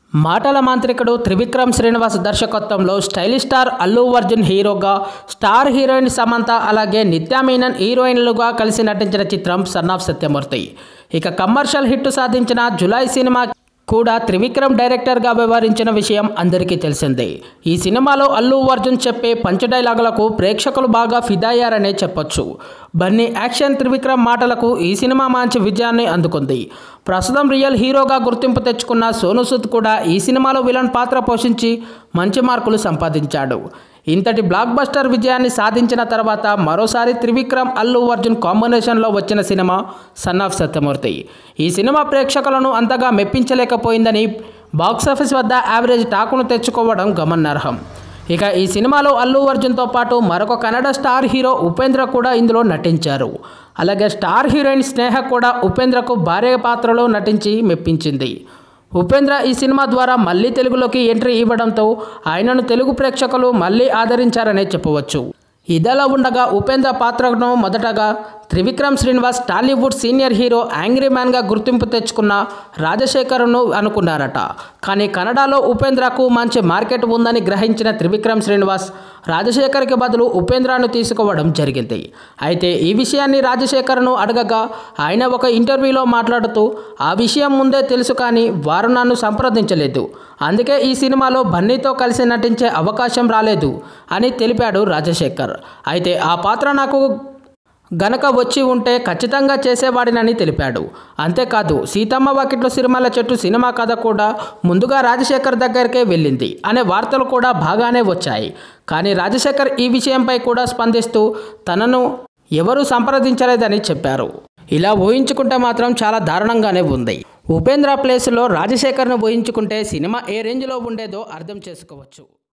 మాటల మాంత్రికుడు త్రివిక్రమ్ శ్రీనివాస్ దర్శకత్వంలో స్టైలిష్ స్టార్ అల్లు అర్జున్ హీరోగా స్టార్ హీరోయిన్ సమంత అలాగే నిత్యా మీనన్ హీరోయిన్లుగా కలిసి నటించిన చిత్రం సన్ ఆఫ్ సత్యమూర్తి ఇక కమర్షియల్ హిట్ సాధించిన జులై సినిమా కూడా త్రివిక్రమ్ డైరెక్టర్గా వ్యవహరించిన విషయం అందరికీ తెలిసిందే ఈ సినిమాలో అల్లు అర్జున్ చెప్పే పంచ డైలాగులకు ప్రేక్షకులు బాగా ఫిదయ్యారనే చెప్పొచ్చు బన్నీ యాక్షన్ త్రివిక్రమ్ మాటలకు ఈ సినిమా మంచి విజయాన్ని అందుకుంది ప్రస్తుతం రియల్ హీరోగా గుర్తింపు తెచ్చుకున్న సోను సూద్ కూడా ఈ సినిమాలో విలన్ పాత్ర పోషించి మంచి మార్కులు సంపాదించాడు ఇంతటి బ్లాక్ బస్టర్ విజయాన్ని సాధించిన తర్వాత మరోసారి త్రివిక్రమ్ అల్లు అర్జున్ కాంబినేషన్లో వచ్చిన సినిమా సన్ ఆఫ్ సత్యమూర్తి ఈ సినిమా ప్రేక్షకులను అంతగా మెప్పించలేకపోయిందని బాక్సాఫీస్ వద్ద యావరేజ్ టాకును తెచ్చుకోవడం గమనార్హం ఇక ఈ సినిమాలో అల్లు అర్జున్తో పాటు మరొక కన్నడ స్టార్ హీరో ఉపేంద్ర కూడా ఇందులో నటించారు అలాగే స్టార్ హీరోయిన్ స్నేహ కూడా ఉపేంద్రకు భార్య పాత్రలో నటించి మెప్పించింది ఉపేంద్ర ఈ సినిమా ద్వారా మళ్ళీ తెలుగులోకి ఎంట్రీ ఇవ్వడంతో ఆయనను తెలుగు ప్రేక్షకులు మళ్ళీ ఆదరించారనే చెప్పవచ్చు ఇదిలా ఉండగా ఉపేంద్ర పాత్రను మొదటగా Trivikram Srinivas Tollywood senior hero angry మ్యాన్గా గుర్తింపు తెచ్చుకున్న రాజశేఖర్ను అనుకున్నారట కానీ కన్నడలో ఉపేంద్రకు మంచి మార్కెట్ ఉందని గ్రహించిన త్రివిక్రమ్ శ్రీనివాస్ రాజశేఖర్కి బదులు ఉపేంద్రను తీసుకోవడం జరిగింది అయితే ఈ విషయాన్ని రాజశేఖర్ను అడగగా ఆయన ఒక ఇంటర్వ్యూలో మాట్లాడుతూ ఆ విషయం ముందే తెలుసు కానీ వారు నన్ను సంప్రదించలేదు అందుకే ఈ సినిమాలో బన్నీతో కలిసి నటించే అవకాశం రాలేదు అని తెలిపాడు రాజశేఖర్ అయితే ఆ పాత్ర నాకు గనక వచ్చి ఉంటే ఖచ్చితంగా చేసేవాడినని తెలిపాడు అంతేకాదు సీతమ్మ వాకిట్లో సిరిమల్ల చెట్టు సినిమా కథ కూడా ముందుగా రాజశేఖర్ దగ్గరికే వెళ్ళింది అనే వార్తలు కూడా బాగానే వచ్చాయి కానీ రాజశేఖర్ ఈ విషయంపై కూడా స్పందిస్తూ తనను ఎవరూ సంప్రదించలేదని చెప్పారు ఇలా ఊహించుకుంటే మాత్రం చాలా దారుణంగానే ఉంది ఉపేంద్ర ప్లేస్లో రాజశేఖర్ను ఊహించుకుంటే సినిమా ఏ రేంజ్లో ఉండేదో అర్థం చేసుకోవచ్చు